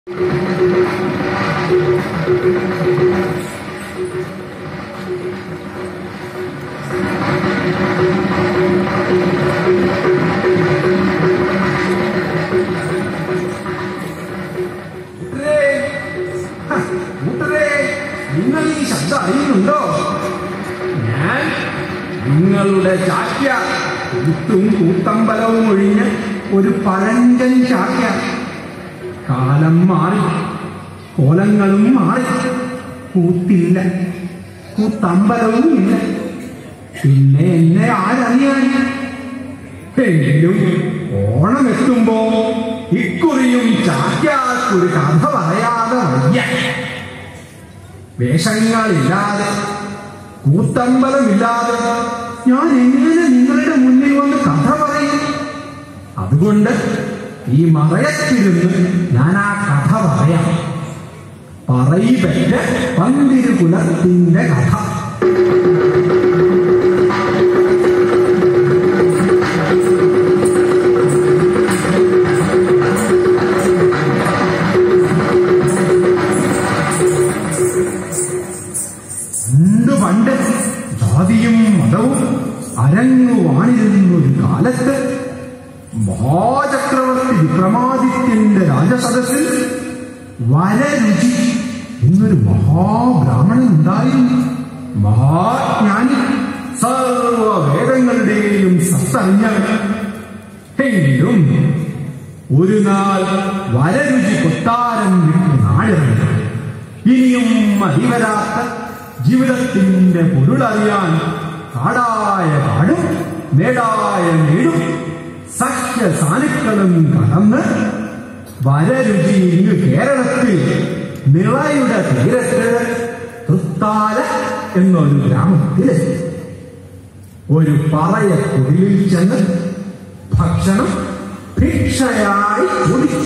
കൂട്ടരേ, ഹ, കൂട്ടരേ, നിങ്ങൾ ഈ ശബ്ദം അറിയുന്നുണ്ടോ ഞാൻ നിങ്ങളുടെ ചാക്യ കൂത്തും കൂത്തമ്പലവും ഒഴിഞ്ഞ് ഒരു പഴഞ്ചൻ ചാക്യ കാലം മാറി കോലങ്ങളും മാറി കൂത്തില്ല കൂത്തമ്പലവും ഇല്ല പിന്നെ എന്നെ ആരറിയാൻ എങ്കിലും ഓണം എത്തുമ്പോ ഇക്കുറിയും ചാക്യാർക്കൊരു കഥ പറയാതെ വയ്യ വേഷങ്ങളില്ലാതെ കൂത്തമ്പലമില്ലാതെ ഞാൻ എങ്ങനെ നിങ്ങളുടെ മുന്നിൽ വന്ന് കഥ പറയും അതുകൊണ്ട് ഈ മറയത്തിരുന്ന് ഞാൻ ആ കഥ പറയാം പറയിപ്പറ്റ പന്തിരുകുലത്തിന്റെ കഥ പണ്ട് പണ്ട് ജാതിയും മതവും അരങ്ങു വാണിരുന്ന ഒരു കാലത്ത് മഹാചക്രവർത്തി വിക്രമാദിത്യന്റെ രാജസദസ്സിൽ വരരുചി എന്നൊരു മഹാബ്രാഹ്മണൻ ഉണ്ടായിരുന്നു മഹാജ്ഞാനി സർവവേദങ്ങളുടെയും സത്തറിഞ്ഞവൻ എങ്കിലും ഒരു നാൾ വരരുചി കൊട്ടാരം വിട്ട് നാടിറങ്ങി ഇനിയും മതിവരാത്ത ജീവിതത്തിന്റെ പൊരുളറിയാൻ കാടായ കാടും മേടായ മേടും സഖ്യ സാനുക്കളും കടന്ന് വരരുചി ഇങ്ങ് കേരളത്തിൽ നിളയുടെ തീരത്ത് തൃത്താല എന്നൊരു ഗ്രാമത്തിലെത്തി ഒരു പറയ കുടിലിൽ ചെന്ന് ഭക്ഷണം ഭിക്ഷയായി ചോദിച്ചു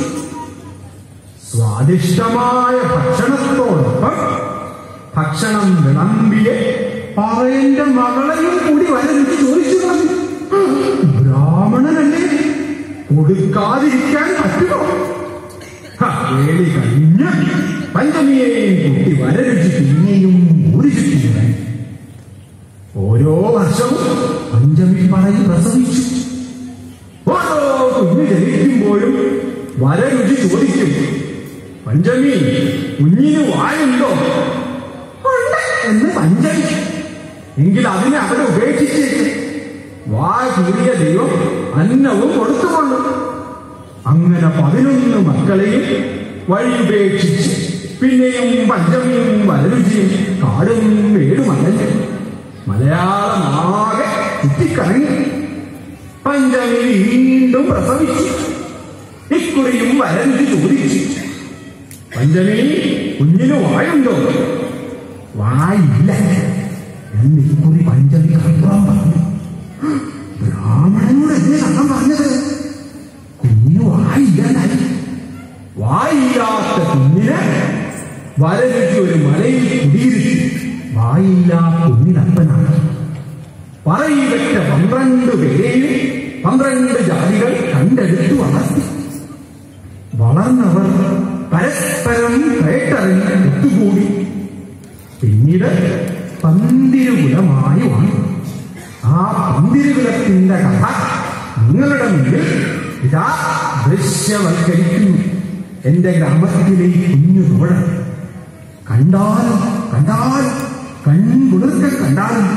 സ്വാദിഷ്ടമായ ഭക്ഷണത്തോടൊപ്പം ഭക്ഷണം വിളമ്പിയ പറയന്റെ മകളെയും കൂടി വരരുചി ചോദിച്ചു കളഞ്ഞു ബ്രാഹ്മണനല്ലേ കൊടുക്കാതിരിക്കാൻ പറ്റുമോ ഹ, വേലി കഴിഞ്ഞ് പഞ്ചമിയെയും കുട്ടി വരരുചി പിന്നെയും ഒരു ചുറ്റിനായി ഓരോ വർഷവും പഞ്ചമി പറയി പ്രസവിച്ചു ഓരോ കുഞ്ഞ് ജനിക്കുമ്പോഴും വരരുചി ചോദിക്കും പഞ്ചമി കുഞ്ഞിന് വായുണ്ടോ ഉണ്ട് എന്ന് പഞ്ചമി എങ്കിൽ അതിനെ അവിടെ ഉപേക്ഷിച്ചേക്ക് വാ കീറിയ ദൈവം അന്നവും കൊടുത്തുകൊള്ളും അങ്ങനെ പതിനൊന്ന് മക്കളെയും വഴി ഉപേക്ഷിച്ച് പിന്നെയും പഞ്ചമിയും വരരുചിയും കാടും വേടുമല്ല മലയാളമാകെ ചുറ്റിക്കറങ്ങി പഞ്ചമി വീണ്ടും പ്രസവിച്ചു ഇക്കുറിയും വരരുചി ചോദിച്ചു പഞ്ചമി കുഞ്ഞിന് വായുണ്ടോ വായില്ല എന്ന് ഇക്കുറി പഞ്ചമി കർത്താൻ പറഞ്ഞു ബ്രാഹ്മണനോട് എന്നെ കള്ളം പറഞ്ഞത് കുഞ്ഞിന് വായില്ല വായില്ലാത്ത കുഞ്ഞിന് വരരുചി ഒരു മലയിൽ കുടിയിരുത്തി വായില്ലാത്ത കുഞ്ഞിനപ്പനാണ് പറയിൽ വെച്ച പന്ത്രണ്ട് പേരെയും പന്ത്രണ്ട് ജാതികൾ കണ്ടെടുത്ത് വളർത്തി വളർന്നവർ പരസ്പരം കേട്ടറിഞ്ഞ് ഒത്തുകൂടി പിന്നീട് പന്തിരുകുലമായി വന്നു ആ പന്തിരുകുലത്തിന്റെ കഥ നിങ്ങളുടെ മുന്നിൽ ഇതാ ദൃശ്യവൽക്കരിക്കുന്നു എന്റെ ഗ്രാമത്തിലെ ഈ കുഞ്ഞു തോഴൻ കണ്ടാലും കണ്ടാലും കൺകുളിർക്കെ കണ്ടാലും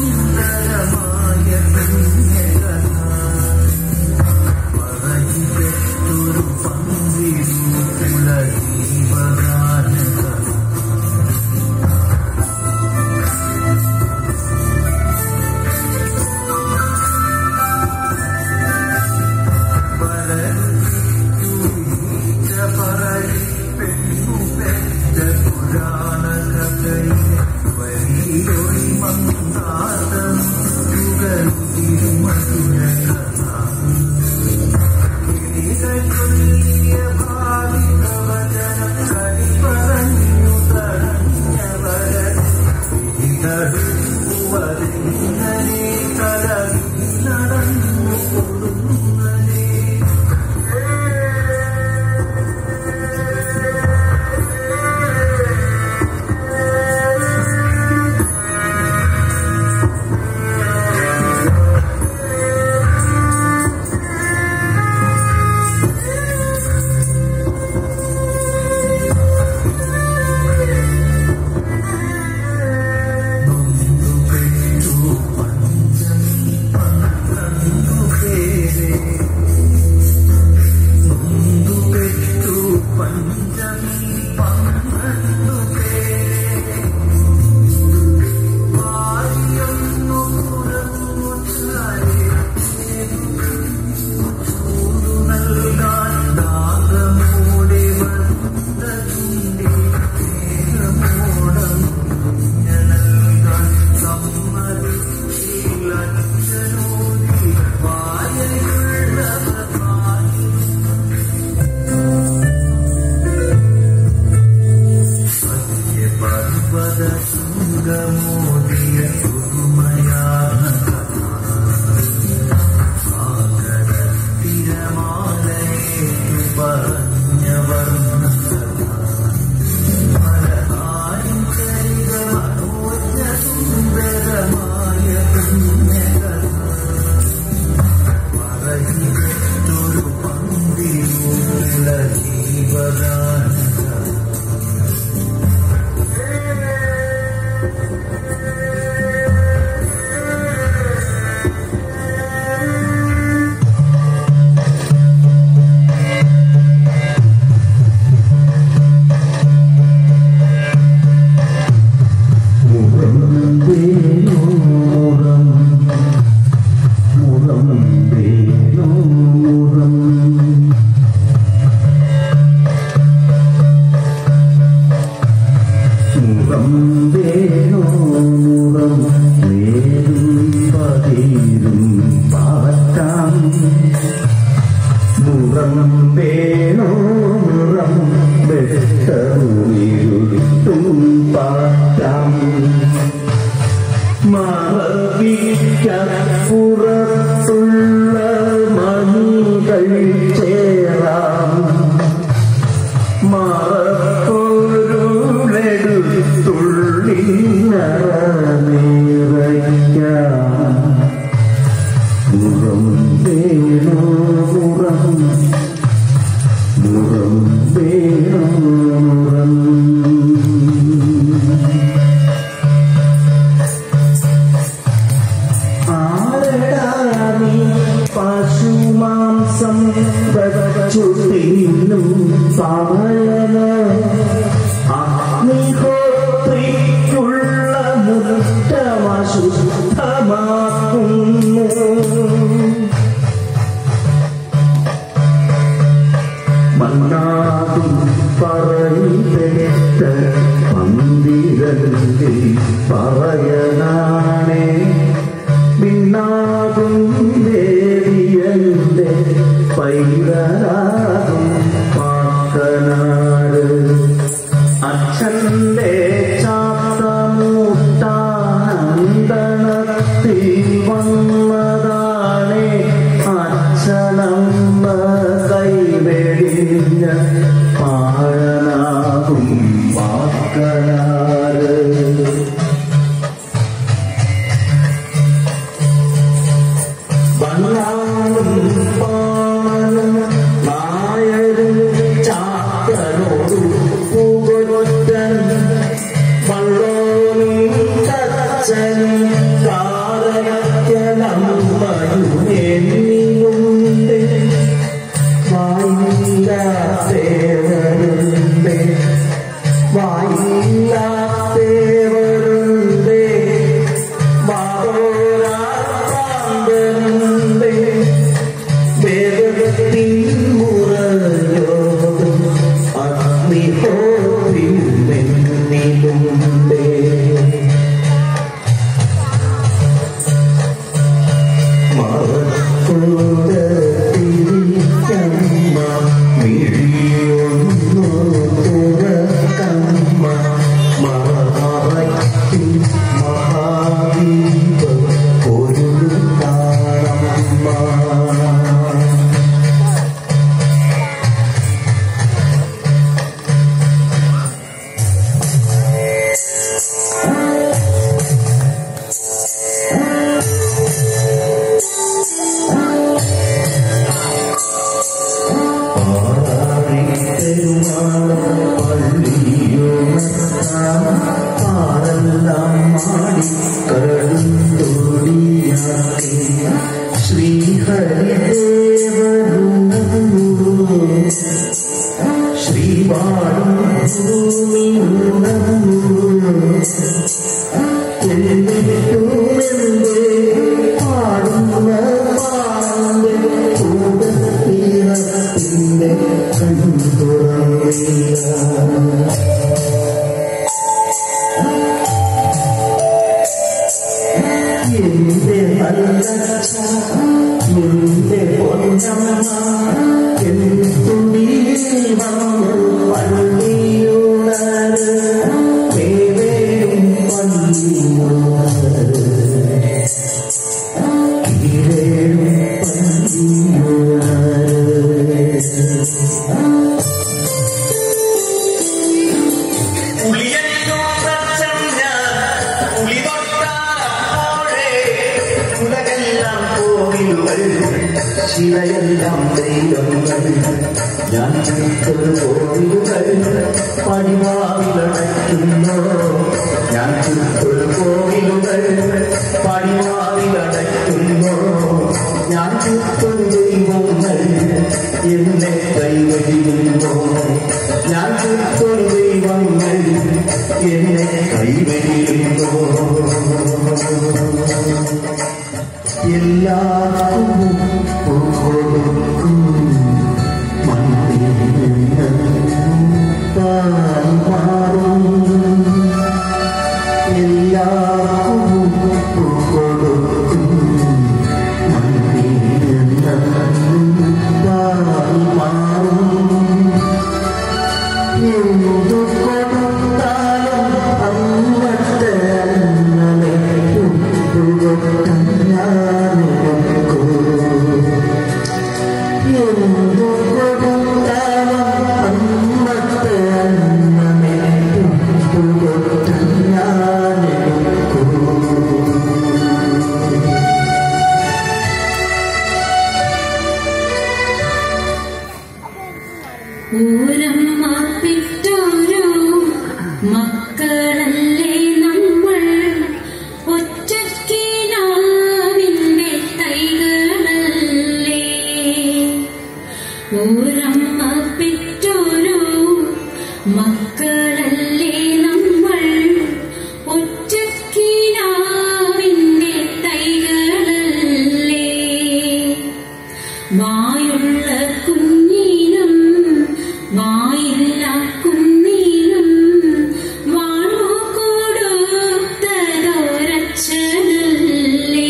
പുറത്തുള്ള മണികൾ ചേരാം മറപ്പൊരുളെടുത്തുള്ളി നിറയ്ക്കാം മുറം വേണോ മുറം മുറം വേണോ മുറം ആരടാനി പശുമാംസം വച്ചു തിന്നും പായന അഗ്നിഹോത്രിക്കുള്ള മുറ്റമശുദ്ധമാക്കുന്നു മണ്ണാകും പറയിട്ട് പന്തിരത്തിൽ പറയനാണേ പിന്നാകും ദേവിയന്റെ പൈതരാകും പാക്കനാട് അച്ഛന്റെ ചാത്തമൂട്ടാനന്ദനത്തിൽ വന്നതാണേ അച്ഛനമ്മ കൈവെടിഞ്ഞ പാഴനാകും വാക്കനാട് എന്റെ നല്ലച്ഛ എന്റെ പൊന്നമ്മ എന്തുള്ളിൽ വന്ന് പള്ളിയുണര് ദേവേയും പള്ളിയുണര് കീഴേയും ഉളിയന്നോ പ്രസന്ന ഉളി തൊട്ടാറപ്പോഴേ ഉലകെല്ലാം കോവിലുകൾ ശിലയെല്ലാം ദൈവങ്ങൾ ഞാൻ ചുറ്റൊരു കോവിലുകൾ പടിവാവിലടയ്ക്കുന്നു ഞാൻ ചുറ്റൊരു കോവിലുകൾ പടിവാവിലടയ്ക്കുന്നു ഞാൻ ചുറ്റൊരു ദൈവങ്ങൾ എന്നെ കൈവരിയുന്നു ഞാൻ ചുറ്റൊരു ദൈവങ്ങൾ എന്നെ കൈവരിയുന്നു എല്ലാവർക്കും കൊടുക്കും മണ്ണിൽ നിന്ന് താൻ മാറും എല്ലാവർക്കും കൊടുക്കും മണ്ണിൽ നിന്ന് താൻ മാറും എന്തു കൊടുത്താലും അങ്ങത്തെ അന്നലെ ഉൾക്കൊട്ടാൻ ഞാനെടുക്കൂ. എന്തു കൊടുത്താലും അങ്ങത്തെ അന്നലെ ഉൾക്കൊട്ടാൻ ഞാനെടുക്കൂ. ഊരമ്മ പെറ്റോരോ മക്കളല്ലേ നമ്മൾ ഒറ്റക്കിനാവിന്റെ തൈകളല്ലേ ഊരമ്മ പെറ്റോരോ മക്കളല്ലേ നമ്മൾ ഒറ്റക്കിനാവിന്റെ തൈകളല്ലേ വായുള്ള കുഞ്ഞിനും വായില്ല കുഞ്ഞിനും വാണു കൊടുത്തതൊരച്ഛനല്ലേ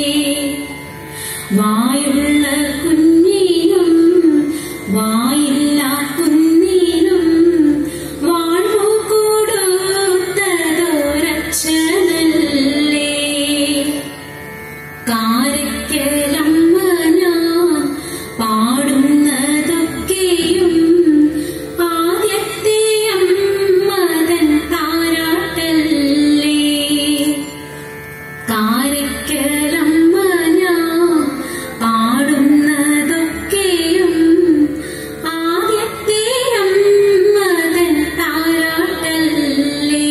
വായുള്ള കുഞ്ഞിനും വായില്ല കുഞ്ഞിനും വാണു കൊടുത്തതൊരച്ഛനല്ലേ കാരക്കലമ്മന പാടുന്നതൊക്കെയും ആദ്യത്തെ അമ്മതൻ താരാട്ടല്ലേ കാരക്കലമ്മന പാടുന്നതൊക്കെയും ആദ്യത്തെ അമ്മതൻ താരാട്ടല്ലേ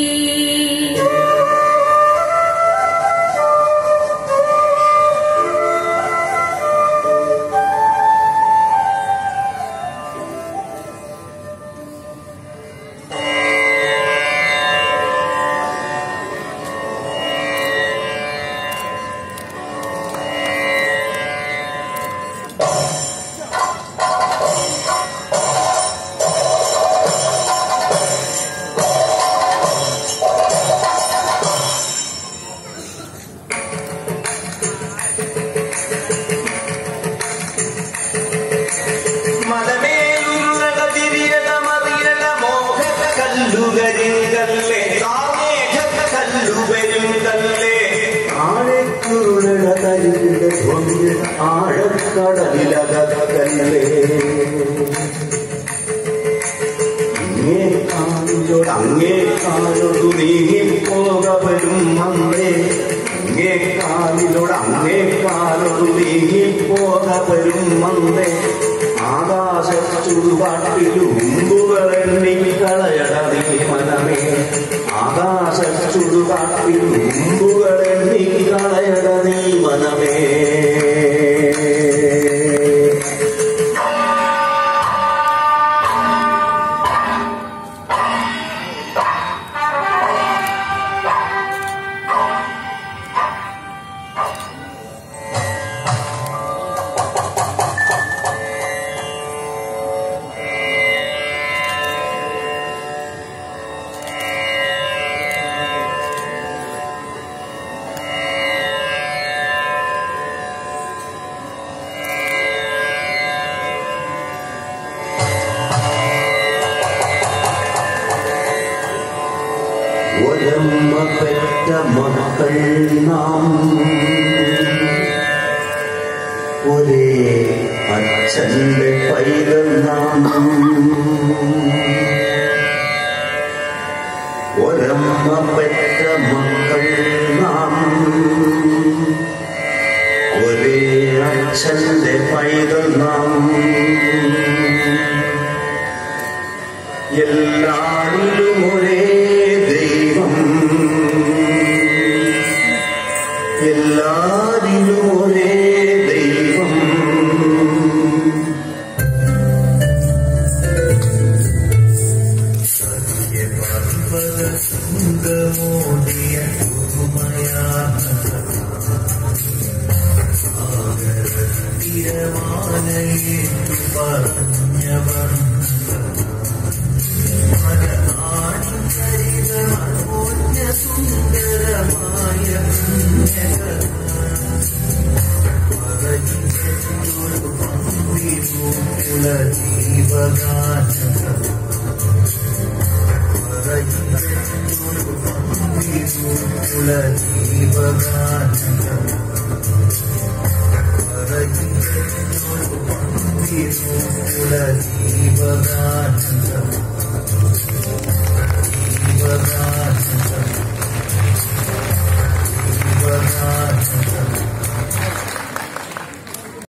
മലമേലുരുളക തിരിയട മറിയട മോഹക കല്ലുകരിൻ കല്ലേ താമേഘക കല്ലുവരും കല്ലേ ആഴക്കുരുളകരിന്റെ ധ്വനി ആഴക്കടലിലകത്തല്ലേ ഇങ്ങേ കാലിലോട് അങ്ങേ കാലോടു നീങ്ങിപ്പോകവരും അന്നേ ഇങ്ങേ കാലിലോട് അങ്ങേ കാലോടു നീങ്ങിപ്പോകവരും അന്നേ ആകാശച്ചുടുകാട്ടിലുമ്പുകളെണ്ണിക്കളയട നീ മനമേ ആകാശച്ചുടുകാട്ടിലുമ്പുകളെണ്ണിക്കളയട നീ മനമേ അച്ഛന്റെ പൈതൽ നാം ഒരമ്മ പെറ്റ മക്കൾ നാം ഒരേ അച്ഛന്റെ പൈതൽ നാം എല്ലാരിലും ഒരേ ദൈവം എല്ലാരിലും ഒരേ ദൈവം ജീവഗാനം